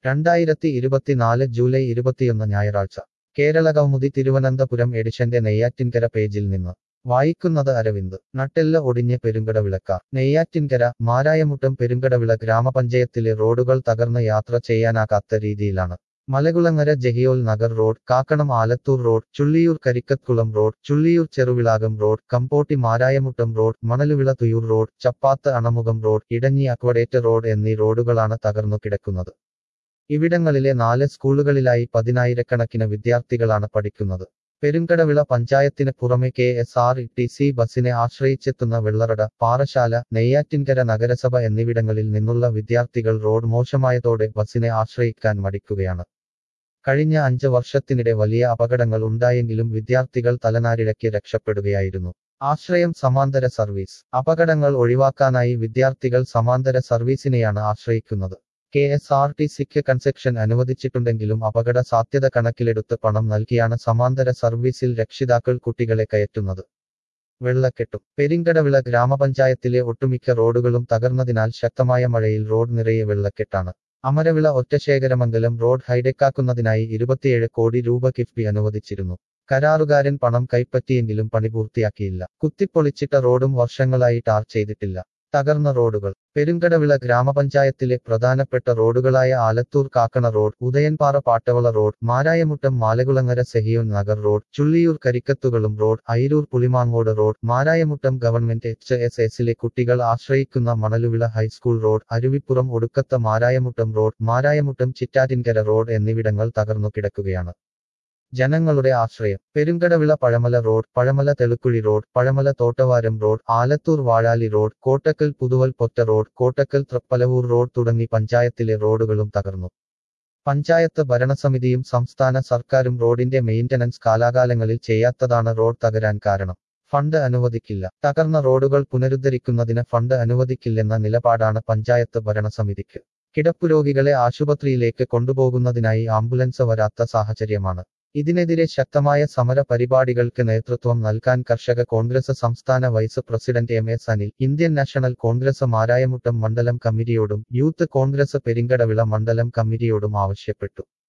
രണ്ടായിരത്തി ഇരുപത്തിനാല് ജൂലൈ ഇരുപത്തിയൊന്ന് ഞായറാഴ്ച കേരള കൗമുദി തിരുവനന്തപുരം എഡിഷന്റെ നെയ്യാറ്റിൻകര പേജിൽ നിന്ന് വായിക്കുന്നത് അരവിന്ദ് നട്ടെല്ല് ഒടിഞ്ഞ് പെരുങ്കടവിളക്കാർ നെയ്യാറ്റിൻകര മാരായമുട്ടം പെരുങ്കടവിള ഗ്രാമപഞ്ചായത്തിലെ റോഡുകൾ തകർന്ന് യാത്ര ചെയ്യാനാകാത്ത രീതിയിലാണ് മലകുളങ്ങര ജഹിയോൽ Nagar road Kakkanam Alathur road Chulliyoor Karikkathkulam road Chulliyoor Cheruvilakam road Kampotti Marayamuttam road Manaluvila Thuyoor road Chappath Anamukham road Idanji aqueduct road എന്നീ റോഡുകളാണ് തകർന്നു കിടക്കുന്നത് ഇവിടങ്ങളിലെ നാല് സ്കൂളുകളിലായി പതിനായിരക്കണക്കിന് വിദ്യാർത്ഥികളാണ് പഠിക്കുന്നത് പെരുങ്കടവിള പഞ്ചായത്തിന് പുറമെ K S R T C ബസിനെ ആശ്രയിച്ചെത്തുന്ന വെള്ളറട പാറശാല നെയ്യാറ്റിൻകര നഗരസഭ എന്നിവിടങ്ങളിൽ നിന്നുള്ള വിദ്യാർത്ഥികൾ റോഡ് മോശമായതോടെ ബസിനെ ആശ്രയിക്കാൻ മടിക്കുകയാണ് കഴിഞ്ഞ അഞ്ച് വർഷത്തിനിടെ വലിയ അപകടങ്ങൾ ഉണ്ടായെങ്കിലും വിദ്യാർത്ഥികൾ തലനാരിഴയ്ക്ക് രക്ഷപ്പെടുകയായിരുന്നു ആശ്രയം സമാന്തര സർവീസ് അപകടങ്ങൾ ഒഴിവാക്കാനായി വിദ്യാർത്ഥികൾ സമാന്തര സർവീസിനെയാണ് ആശ്രയിക്കുന്നത് കെ എസ് ആർ ടി സിക്ക് കൺസെക്ഷൻ അനുവദിച്ചിട്ടുണ്ടെങ്കിലും അപകട സാധ്യത കണക്കിലെടുത്ത് പണം നൽകിയാണ് സമാന്തര സർവീസിൽ രക്ഷിതാക്കൾ കുട്ടികളെ കയറ്റുന്നത് വെള്ളക്കെട്ടും പെരിങ്കടവിള ഗ്രാമപഞ്ചായത്തിലെ ഒട്ടുമിക്ക റോഡുകളും തകർന്നതിനാൽ ശക്തമായ മഴയിൽ റോഡ് നിറയെ വെള്ളക്കെട്ടാണ് അമരവിള ഒറ്റശേഖരമംഗലം റോഡ് ഹൈടെക്കാക്കുന്നതിനായി ഇരുപത്തിയേഴ് കോടി രൂപ കിഫ്ബി അനുവദിച്ചിരുന്നു കരാറുകാരൻ പണം കൈപ്പറ്റിയെങ്കിലും പണി പൂർത്തിയാക്കിയില്ല കുത്തിപ്പൊളിച്ചിട്ട റോഡും വർഷങ്ങളായി ടാർ ചെയ്തിട്ടില്ല തകർന്ന റോഡുകൾ പെരുങ്കടവിള ഗ്രാമപഞ്ചായത്തിലെ പ്രധാനപ്പെട്ട റോഡുകളായ Alathur Kakkana road Udayanpara Pattavala road Marayamuttam Malakulangara Zion Nagar road Chulliyoor കരിക്കത്തുകളും road Ayiroor Pulimangod road Marayamuttam government H S എസിലെ കുട്ടികൾ ആശ്രയിക്കുന്ന Manaluvila high school road Aruvippuram Odukkatha Marayamuttam road Marayamuttam Chittattinkara road എന്നിവിടങ്ങൾ തകർന്നു കിടക്കുകയാണ് ജനങ്ങളുടെ ആശ്രയം Perunkadavila Pazhamala road Pazhamala Thelukkuzhi road Pazhamala Thottavaram road Alathur Vazhali road Kottakkal Puthuval Potta road Kottakkal Thrippalavoor road തുടങ്ങി പഞ്ചായത്തിലെ റോഡുകളും തകർന്നു പഞ്ചായത്ത് ഭരണസമിതിയും സംസ്ഥാന സർക്കാരും റോഡിന്റെ മെയിന്റനൻസ് കാലാകാലങ്ങളിൽ ചെയ്യാത്തതാണ് റോഡ് തകരാൻ കാരണം ഫണ്ട് അനുവദിക്കില്ല തകർന്ന റോഡുകൾ പുനരുദ്ധരിക്കുന്നതിന് ഫണ്ട് അനുവദിക്കില്ലെന്ന നിലപാടാണ് പഞ്ചായത്ത് ഭരണസമിതിക്ക് കിടപ്പുരോഗികളെ ആശുപത്രിയിലേക്ക് കൊണ്ടുപോകുന്നതിനായി ആംബുലൻസ് വരാത്ത സാഹചര്യമാണ് ഇതിനെതിരെ ശക്തമായ സമര പരിപാടികൾക്ക് നേതൃത്വം നൽകാൻ കർഷക കോൺഗ്രസ് സംസ്ഥാന vice president M S Anil Indian national Congress Marayamuttam മണ്ഡലം കമ്മിറ്റിയോടും യൂത്ത് കോൺഗ്രസ് പെരിങ്കടവിള മണ്ഡലം കമ്മിറ്റിയോടും ആവശ്യപ്പെട്ടു